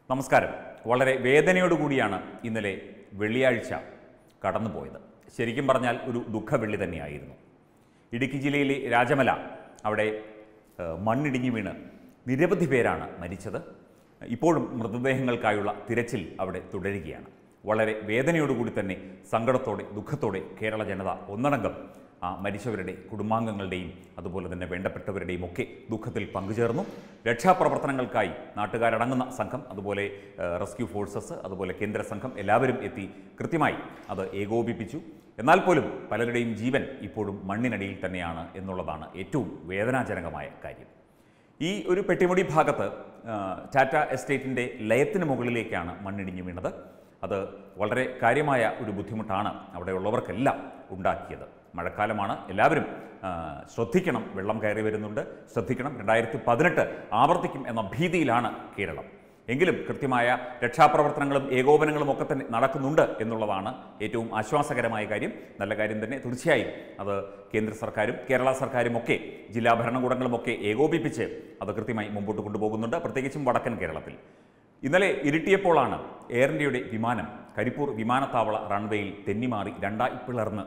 നമസ്കാരം വളരെ വേദനയോടുകൂടിയാണ് ഇന്നലെ വെള്ളിയാഴ്ച കടന്നുപോയത് ശരിക്കും പറഞ്ഞാൽ ഒരു ദുഃഖവെള്ളി തന്നെയായിരുന്നു ഇടുക്കി ജില്ലയിലെ രാജമല അവിടെ ഏഹ്, മണ്ണിടിഞ്ഞു വീണ് നിരവധി പേരാണ് മരിച്ചത് ഇപ്പോഴും മൃതദേഹങ്ങൾക്കായുള്ള തിരച്ചിൽ അവിടെ തുടരുകയാണ് വളരെ വേദനയോടുകൂടി തന്നെ സങ്കടത്തോടെ ദുഃഖത്തോടെ കേരള ജനത ഒന്നടങ്കം ആ മരിച്ചവരുടെ കുടുംബാംഗങ്ങളുടെയും അതുപോലെ തന്നെ വേണ്ടപ്പെട്ടവരുടെയും ഒക്കെ ദുഃഖത്തിൽ പങ്കുചേർന്നു രക്ഷാപ്രവർത്തനങ്ങൾക്കായി നാട്ടുകാരടങ്ങുന്ന സംഘം അതുപോലെ ഏഹ്, റെസ്ക്യൂ ഫോഴ്സസ് അതുപോലെ കേന്ദ്ര സംഘം എല്ലാവരും എത്തി കൃത്യമായി അത് ഏകോപിപ്പിച്ചു എന്നാൽ പോലും പലരുടെയും ജീവൻ ഇപ്പോഴും മണ്ണിനടിയിൽ തന്നെയാണ് എന്നുള്ളതാണ് ഏറ്റവും വേദനാജനകമായ കാര്യം ഈ ഒരു പെട്ടിമുടി ഭാഗത്ത് ആ, ടാറ്റ എസ്റ്റേറ്റിൻ്റെ ലയത്തിന് മുകളിലേക്കാണ് മണ്ണിടിഞ്ഞു വീണത് അത് വളരെ കാര്യമായ ഒരു ബുദ്ധിമുട്ടാണ് അവിടെയുള്ളവർക്കെല്ലാം ഉണ്ടാക്കിയത് മഴക്കാലമാണ് എല്ലാവരും ആ, ശ്രദ്ധിക്കണം വെള്ളം കയറി വരുന്നുണ്ട് ശ്രദ്ധിക്കണം രണ്ടായിരത്തി പതിനെട്ട് ആവർത്തിക്കും എന്ന ഭീതിയിലാണ് കേരളം എങ്കിലും കൃത്യമായ രക്ഷാപ്രവർത്തനങ്ങളും ഏകോപനങ്ങളും ഒക്കെ തന്നെ നടക്കുന്നുണ്ട് എന്നുള്ളതാണ് ഏറ്റവും ആശ്വാസകരമായ കാര്യം നല്ല കാര്യം തന്നെ തീർച്ചയായും അത് കേന്ദ്ര സർക്കാരും കേരള സർക്കാരും ഒക്കെ ജില്ലാ ഭരണകൂടങ്ങളും ഒക്കെ ഏകോപിപ്പിച്ച് അത് കൃത്യമായി മുമ്പോട്ട് കൊണ്ടുപോകുന്നുണ്ട് പ്രത്യേകിച്ചും വടക്കൻ കേരളത്തിൽ ഇന്നലെ ഇരുട്ടിയപ്പോഴാണ് എയർ ഇന്ത്യയുടെ വിമാനം കരിപ്പൂർ വിമാനത്താവള റൺവേയിൽ തെന്നിമാറി രണ്ടായി പിളർന്ന്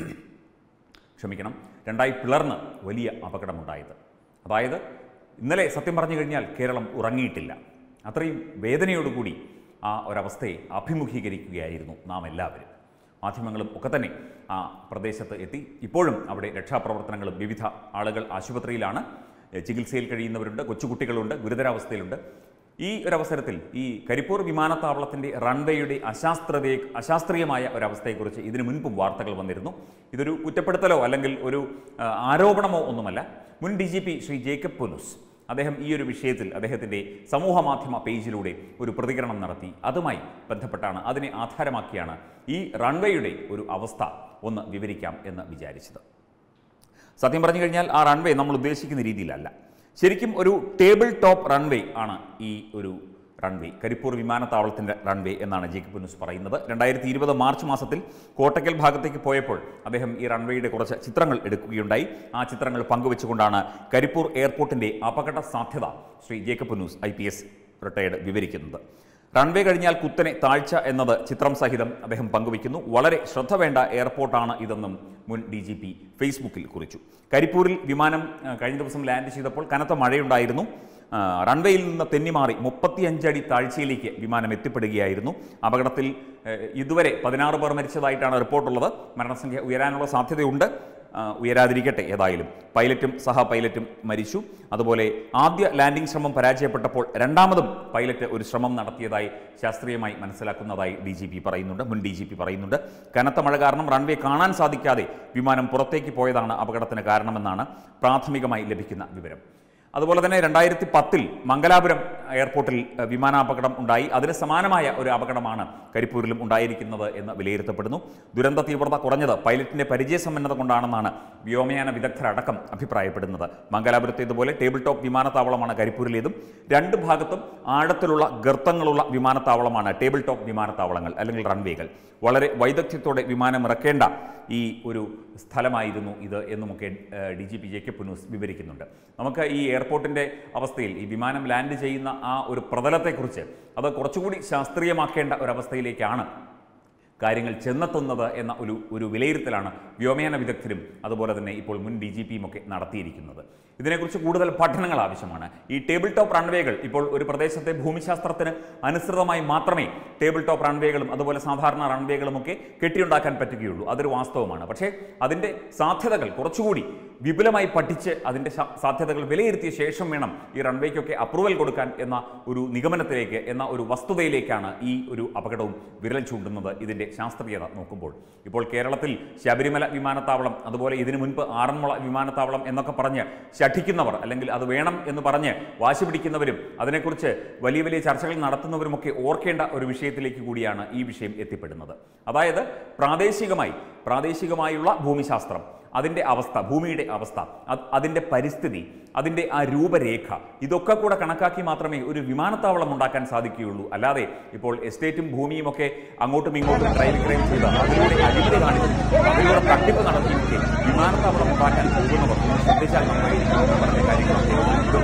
ക്ഷമിക്കണം രണ്ടായി പിളർന്ന് വലിയ അപകടമുണ്ടായത് അതായത് ഇന്നലെ സത്യം പറഞ്ഞു കഴിഞ്ഞാൽ കേരളം ഉറങ്ങിയിട്ടില്ല അത്രയും വേദനയോടുകൂടി ആ ഒരവസ്ഥയെ അഭിമുഖീകരിക്കുകയായിരുന്നു നാം എല്ലാവരും മാധ്യമങ്ങളും ഒക്കെ തന്നെ ആ പ്രദേശത്ത് എത്തി ഇപ്പോഴും അവിടെ രക്ഷാപ്രവർത്തനങ്ങളും വിവിധ ആളുകൾ ആശുപത്രിയിലാണ് എഹ് ചികിത്സയിൽ കഴിയുന്നവരുണ്ട് കൊച്ചുകുട്ടികളുണ്ട് ഗുരുതരാവസ്ഥയിലുണ്ട് ഈ ഒരവസരത്തിൽ ഈ കരിപ്പൂർ വിമാനത്താവളത്തിൻ്റെ റൺവേയുടെ അശാസ്ത്രതയെ അശാസ്ത്രീയമായ ഒരവസ്ഥയെക്കുറിച്ച് ഇതിനു മുൻപും വാർത്തകൾ വന്നിരുന്നു ഇതൊരു കുറ്റപ്പെടുത്തലോ അല്ലെങ്കിൽ ഒരു ആ, ആരോപണമോ ഒന്നുമല്ല മുൻ D G P Shri Jacob Punnoose അദ്ദേഹം ഈ ഒരു വിഷയത്തിൽ അദ്ദേഹത്തിൻ്റെ സമൂഹ മാധ്യമ പേജിലൂടെ ഒരു പ്രതികരണം നടത്തി അതുമായി ബന്ധപ്പെട്ടാണ് അതിനെ ആധാരമാക്കിയാണ് ഈ റൺവേയുടെ ഒരു അവസ്ഥ ഒന്ന് വിവരിക്കാം എന്ന് വിചാരിച്ചത് സത്യം പറഞ്ഞു കഴിഞ്ഞാൽ ആ റൺവേ നമ്മൾ ഉദ്ദേശിക്കുന്ന രീതിയിലല്ല ശരിക്കും ഒരു ടേബിൾ ടോപ്പ് റൺവേ ആണ് ഈ ഒരു റൺവേ കരിപ്പൂർ വിമാനത്താവളത്തിൻ്റെ റൺവേ എന്നാണ് ജേക്കബ് ന്യൂസ് പറയുന്നത് രണ്ടായിരത്തി ഇരുപത് മാർച്ച് മാസത്തിൽ കോട്ടക്കൽ ഭാഗത്തേക്ക് പോയപ്പോൾ അദ്ദേഹം ഈ റൺവേയുടെ കുറച്ച് ചിത്രങ്ങൾ എടുക്കുകയുണ്ടായി ആ ചിത്രങ്ങൾ പങ്കുവെച്ചുകൊണ്ടാണ് കരിപ്പൂർ എയർപോർട്ടിൻ്റെ അപകട സാധ്യത Shri Jacob Punnoose I P S retired വിവരിക്കുന്നത് റൺവേ കഴിഞ്ഞാൽ കുത്തനെ താഴ്ച എന്നത് ചിത്രം സഹിതം അദ്ദേഹം പങ്കുവയ്ക്കുന്നു വളരെ ശ്രദ്ധ വേണ്ട എയർപോർട്ടാണ് ഇതെന്നും മുൻ ഡി ജി പി ഫേസ്ബുക്കിൽ കുറിച്ചു കരിപ്പൂരിൽ വിമാനം ആ, കഴിഞ്ഞ ദിവസം ലാൻഡ് ചെയ്തപ്പോൾ കനത്ത മഴയുണ്ടായിരുന്നു ആ, റൺവേയിൽ നിന്ന് തെന്നിമാറി മുപ്പത്തിയഞ്ചടി താഴ്ചയിലേക്ക് വിമാനം എത്തിപ്പെടുകയായിരുന്നു അപകടത്തിൽ ഏഹ്, ഇതുവരെ പതിനാറ് പേർ മരിച്ചതായിട്ടാണ് റിപ്പോർട്ടുള്ളത് മരണസംഖ്യ ഉയരാനുള്ള സാധ്യതയുണ്ട് ആ, ഉയരാതിരിക്കട്ടെ ഏതായാലും പൈലറ്റും സഹ പൈലറ്റും മരിച്ചു അതുപോലെ ആദ്യ ലാൻഡിംഗ് ശ്രമം പരാജയപ്പെട്ടപ്പോൾ രണ്ടാമതും പൈലറ്റ് ഒരു ശ്രമം നടത്തിയതായി ശാസ്ത്രീയമായി മനസ്സിലാക്കുന്നതായി ഡി ജി പി പറയുന്നുണ്ട് മുൻ ഡി ജി പി പറയുന്നുണ്ട് കനത്ത മഴ കാരണം റൺവേ കാണാൻ സാധിക്കാതെ വിമാനം പുറത്തേക്ക് പോയതാണ് അപകടത്തിന് കാരണമെന്നാണ് പ്രാഥമികമായി ലഭിക്കുന്ന വിവരം അതുപോലെ തന്നെ രണ്ടായിരത്തി പത്തിൽ മംഗലാപുരം എയർപോർട്ടിൽ അഹ്, വിമാനാപകടം ഉണ്ടായി അതിന് സമാനമായ ഒരു അപകടമാണ് കരിപ്പൂരിലും ഉണ്ടായിരിക്കുന്നത് എന്ന് വിലയിരുത്തപ്പെടുന്നു ദുരന്ത തീവ്രത കുറഞ്ഞത് പൈലറ്റിന്റെ പരിചയസമ്പന്നത കൊണ്ടാണെന്നാണ് വ്യോമയാന വിദഗ്ധരടക്കം അഭിപ്രായപ്പെടുന്നത് മംഗലാപുരത്തേതുപോലെ ടേബിൾ ടോപ്പ് വിമാനത്താവളമാണ് കരിപ്പൂരിലേതും രണ്ട് ഭാഗത്തും ആഴത്തിലുള്ള ഗർത്തങ്ങളുള്ള വിമാനത്താവളമാണ് ടേബിൾ ടോപ്പ് വിമാനത്താവളങ്ങൾ അല്ലെങ്കിൽ റൺവേകൾ വളരെ വൈദഗ്ധ്യത്തോടെ വിമാനം ഇറക്കേണ്ട ഈ ഒരു സ്ഥലമായിരുന്നു ഇത് എന്നുമൊക്കെ D G P Jacob Punnoose വിവരിക്കുന്നുണ്ട് നമുക്ക് ഈ എയർപോർട്ടിൻ്റെ അവസ്ഥയിൽ ഈ വിമാനം ലാൻഡ് ചെയ്യുന്ന ആ ഒരു പ്രതലത്തെക്കുറിച്ച് അത് കുറച്ചുകൂടി ശാസ്ത്രീയമാക്കേണ്ട ഒരവസ്ഥയിലേക്കാണ് കാര്യങ്ങൾ ചെന്നെത്തുന്നത് എന്ന ഒരു ഒരു വിലയിരുത്തലാണ് വ്യോമയാന വിദഗ്ധരും അതുപോലെ തന്നെ ഇപ്പോൾ മുൻ ഡി ജി പിയും ഒക്കെ നടത്തിയിരിക്കുന്നത് ഇതിനെക്കുറിച്ച് കൂടുതൽ പഠനങ്ങൾ ആവശ്യമാണ് ഈ ടേബിൾ ടോപ്പ് റൺവേകൾ ഇപ്പോൾ ഒരു പ്രദേശത്തെ ഭൂമിശാസ്ത്രത്തിന് അനുസൃതമായി മാത്രമേ ടേബിൾ ടോപ്പ് റൺവേകളും അതുപോലെ സാധാരണ റൺവേകളും ഒക്കെ കെട്ടിയുണ്ടാക്കാൻ പറ്റുകയുള്ളൂ അതൊരു വാസ്തവമാണ് പക്ഷേ അതിൻ്റെ സാധ്യതകൾ കുറച്ചുകൂടി വിപുലമായി പഠിച്ച് അതിൻ്റെ ശാ- സാധ്യതകൾ വിലയിരുത്തിയ ശേഷം വേണം ഈ റൺവേക്കൊക്കെ അപ്രൂവൽ കൊടുക്കാൻ എന്ന ഒരു നിഗമനത്തിലേക്ക് എന്ന ഒരു വസ്തുതയിലേക്കാണ് ഈ ഒരു അപകടവും വിരൽ ചൂണ്ടുന്നത് ഇതിൻ്റെ ശാസ്ത്രീയത നോക്കുമ്പോൾ ഇപ്പോൾ കേരളത്തിൽ ശബരിമല വിമാനത്താവളം അതുപോലെ ഇതിനു മുൻപ് ആറന്മുള വിമാനത്താവളം എന്നൊക്കെ പറഞ്ഞ് ശഠിക്കുന്നവർ അല്ലെങ്കിൽ അത് വേണം എന്ന് പറഞ്ഞ് വാശി പിടിക്കുന്നവരും അതിനെക്കുറിച്ച് വലിയ വലിയ ചർച്ചകൾ നടത്തുന്നവരുമൊക്കെ ഓർക്കേണ്ട ഒരു വിഷയത്തിലേക്ക് കൂടിയാണ് ഈ വിഷയം എത്തിപ്പെടുന്നത് അതായത് പ്രാദേശികമായി പ്രാദേശികമായുള്ള ഭൂമിശാസ്ത്രം അതിൻ്റെ അവസ്ഥ ഭൂമിയുടെ അവസ്ഥ അത് അതിൻ്റെ പരിസ്ഥിതി അതിൻ്റെ ആ രൂപരേഖ ഇതൊക്കെ കൂടെ കണക്കാക്കി മാത്രമേ ഒരു വിമാനത്താവളം ഉണ്ടാക്കാൻ സാധിക്കുകയുള്ളൂ അല്ലാതെ ഇപ്പോൾ എസ്റ്റേറ്റും ഭൂമിയും ഒക്കെ അങ്ങോട്ടും ഇങ്ങോട്ടും ക്രൈം ക്രൈം ചെയ്ത് അതിലൂടെ അഴിമതി കാണിച്ചു അതിലൂടെ തട്ടിപ്പ് നടത്തിയൊക്കെ വിമാനത്താവളം ഉണ്ടാക്കാൻ പോകുന്നവർ ഒന്ന് ശ്രദ്ധിച്ചാൽ നന്നായിരിക്കും എന്ന് പറഞ്ഞ കാര്യങ്ങളൊക്കെ ഇതൊക്കെ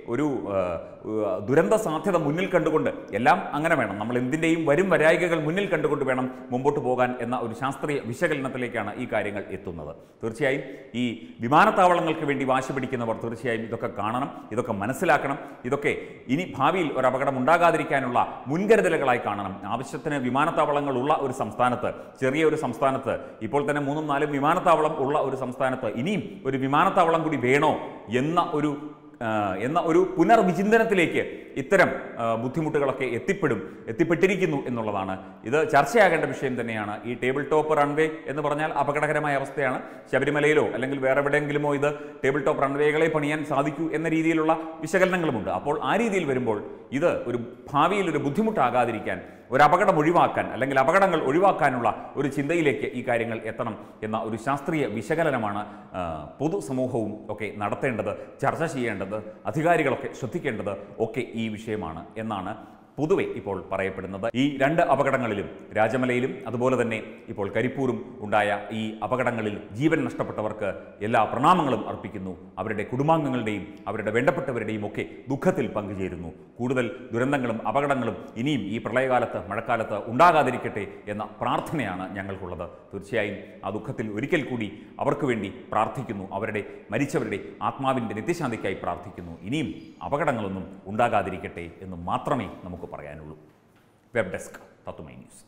ഒരു ആ, ആ, ദുരന്ത സാധ്യത മുന്നിൽ കണ്ടുകൊണ്ട് എല്ലാം അങ്ങനെ വേണം നമ്മൾ എന്തിൻ്റെയും വരും വരായികകൾ മുന്നിൽ കണ്ടുകൊണ്ട് വേണം മുമ്പോട്ട് പോകാൻ എന്ന ഒരു ശാസ്ത്രീയ വിശകലനത്തിലേക്കാണ് ഈ കാര്യങ്ങൾ എത്തുന്നത് തീർച്ചയായും ഈ വിമാനത്താവളങ്ങൾക്ക് വേണ്ടി വാശി പിടിക്കുന്നവർ തീർച്ചയായും ഇതൊക്കെ കാണണം ഇതൊക്കെ മനസ്സിലാക്കണം ഇതൊക്കെ ഇനി ഭാവിയിൽ ഒരു അപകടം ഉണ്ടാകാതിരിക്കാനുള്ള മുൻകരുതലുകളായി കാണണം ആവശ്യത്തിന് വിമാനത്താവളങ്ങൾ ഉള്ള ഒരു സംസ്ഥാനത്ത് ചെറിയ ഒരു സംസ്ഥാനത്ത് ഇപ്പോൾ തന്നെ മൂന്നും നാലും വിമാനത്താവളം ഉള്ള ഒരു സംസ്ഥാനത്ത് ഇനിയും ഒരു വിമാനത്താവളം കൂടി വേണോ എന്ന ഒരു ആ, എന്ന ഒരു പുനർവിചിന്തനത്തിലേക്ക് ഇത്തരം ആ, ബുദ്ധിമുട്ടുകളൊക്കെ എത്തിപ്പെടും എത്തിപ്പെട്ടിരിക്കുന്നു എന്നുള്ളതാണ് ഇത് ചർച്ചയാകേണ്ട വിഷയം തന്നെയാണ് ഈ ടേബിൾ ടോപ്പ് റൺവേ എന്ന് പറഞ്ഞാൽ അപകടകരമായ അവസ്ഥയാണ് ശബരിമലയിലോ അല്ലെങ്കിൽ വേറെ എവിടെയെങ്കിലുമോ ഇത് ടേബിൾ ടോപ്പ് റൺവേകളെ പണിയാൻ സാധിക്കൂ എന്ന രീതിയിലുള്ള വിശകലനങ്ങളുമുണ്ട് അപ്പോൾ ആ രീതിയിൽ വരുമ്പോൾ ഇത് ഒരു ഭാവിയിൽ ഒരു ബുദ്ധിമുട്ടാകാതിരിക്കാൻ ഒരു അപകടം ഒഴിവാക്കാൻ അല്ലെങ്കിൽ അപകടങ്ങൾ ഒഴിവാക്കാനുള്ള ഒരു ചിന്തയിലേക്ക് ഈ കാര്യങ്ങൾ എത്തണം എന്ന ഒരു ശാസ്ത്രീയ വിശകലനമാണ് ആ, പൊതുസമൂഹവും ഒക്കെ നടത്തേണ്ടത് ചർച്ച ചെയ്യേണ്ടത് അധികാരികളൊക്കെ ശ്രദ്ധിക്കേണ്ടത് ഒക്കെ ഈ വിഷയമാണ് എന്നാണ് പൊതുവെ ഇപ്പോൾ പറയപ്പെടുന്നത് ഈ രണ്ട് അപകടങ്ങളിലും രാജമലയിലും അതുപോലെ തന്നെ ഇപ്പോൾ കരിപ്പൂരും ഉണ്ടായ ഈ അപകടങ്ങളിൽ ജീവൻ നഷ്ടപ്പെട്ടവർക്ക് എല്ലാ പ്രണാമങ്ങളും അർപ്പിക്കുന്നു അവരുടെ കുടുംബാംഗങ്ങളുടെയും അവരുടെ വേണ്ടപ്പെട്ടവരുടെയും ഒക്കെ ദുഃഖത്തിൽ പങ്കുചേരുന്നു കൂടുതൽ ദുരന്തങ്ങളും അപകടങ്ങളും ഇനിയും ഈ പ്രളയകാലത്ത് മഴക്കാലത്ത് ഉണ്ടാകാതിരിക്കട്ടെ എന്ന പ്രാർത്ഥനയാണ് ഞങ്ങൾക്കുള്ളത് തീർച്ചയായും ആ ദുഃഖത്തിൽ ഒരിക്കൽ കൂടി അവർക്ക് വേണ്ടി പ്രാർത്ഥിക്കുന്നു അവരുടെ മരിച്ചവരുടെ ആത്മാവിൻ്റെ നിത്യശാന്തിക്കായി പ്രാർത്ഥിക്കുന്നു ഇനിയും അപകടങ്ങളൊന്നും ഉണ്ടാകാതിരിക്കട്ടെ എന്ന് മാത്രമേ നമുക്ക് പറയാനുള്ളൂ വെബ് ഡെസ്ക് തത്തുമൈ ന്യൂസ്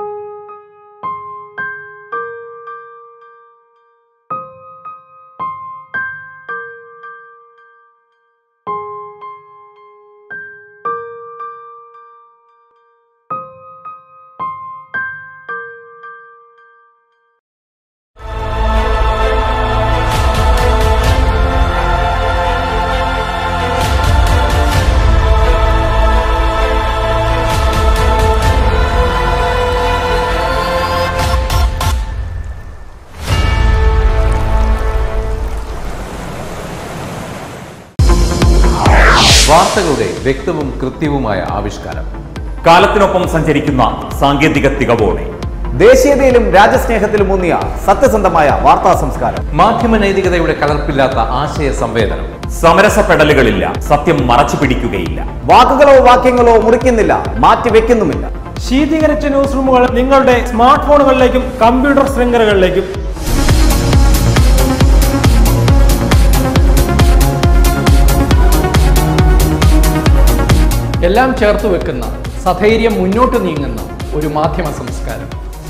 വാർത്തകളുടെ വ്യക്തവും കൃത്യവുമായ ആവിഷ്കാരം കാലത്തിനൊപ്പം സഞ്ചരിക്കുന്ന സാങ്കേതിക തികവോടെ ദേശീയതയിലും രാജ്യസ്നേഹത്തിലും ഊന്നിയ സത്യസന്ധമായ വാർത്താ സംസ്കാരം മാധ്യമ നൈതികതയുടെ കലർപ്പില്ലാത്ത ആശയ സംവേദനം സമരസപ്പെടലുകളില്ല സത്യം മറച്ചു പിടിക്കുകയില്ല വാക്കുകളോ വാക്യങ്ങളോ മുറിക്കുന്നില്ല മാറ്റിവെക്കുന്നുമില്ല ശീതീകരിച്ച ന്യൂസ് റൂമുകൾ നിങ്ങളുടെ സ്മാർട്ട് ഫോണുകളിലേക്കും കമ്പ്യൂട്ടർ ശൃംഖലകളിലേക്കും എല്ലാം ചേർത്ത് വെക്കുന്ന സധൈര്യം മുന്നോട്ട് നീങ്ങുന്ന ഒരു മാധ്യമ സംസ്കാരം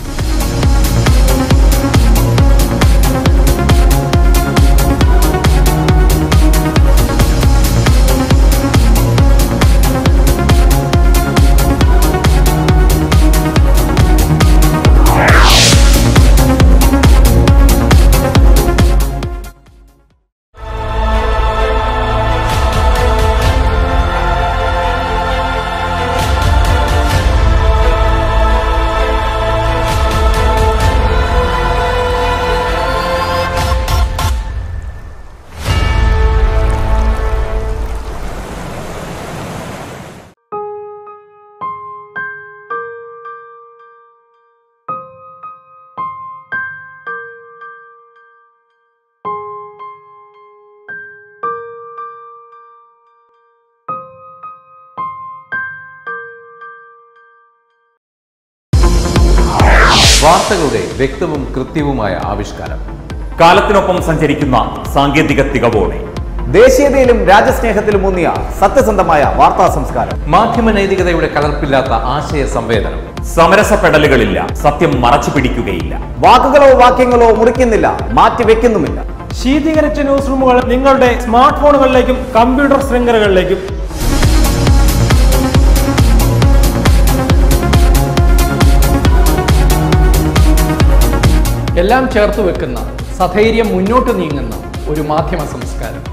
വാർത്തകളുടെ വ്യക്തവും കൃത്യവുമായ ആവിഷ്കാരം കാലത്തിനൊപ്പം സഞ്ചരിക്കുന്ന സാങ്കേതിക തികവോടെ ദേശീയതയിലും രാജ്യസ്നേഹത്തിലും ഊന്നിയ സത്യസന്ധമായ വാർത്താ സംസ്കാരം മാധ്യമ നൈതികതയുടെ കലർപ്പില്ലാത്ത ആശയ സംവേദനം സമരസപ്പെടലുകളില്ല സത്യം മറച്ചു പിടിക്കുകയില്ല വാക്കുകളോ വാക്യങ്ങളോ മുറിക്കുന്നില്ല മാറ്റിവെക്കുന്നുമില്ല ശീതീകരിച്ച ന്യൂസ് റൂമുകൾ നിങ്ങളുടെ സ്മാർട്ട് ഫോണുകളിലേക്കും കമ്പ്യൂട്ടർ ശൃംഖലകളിലേക്കും എല്ലാം ചേർത്ത് വെക്കുന്ന സധൈര്യം മുന്നോട്ട് നീങ്ങുന്ന ഒരു മാധ്യമ സംസ്കാരം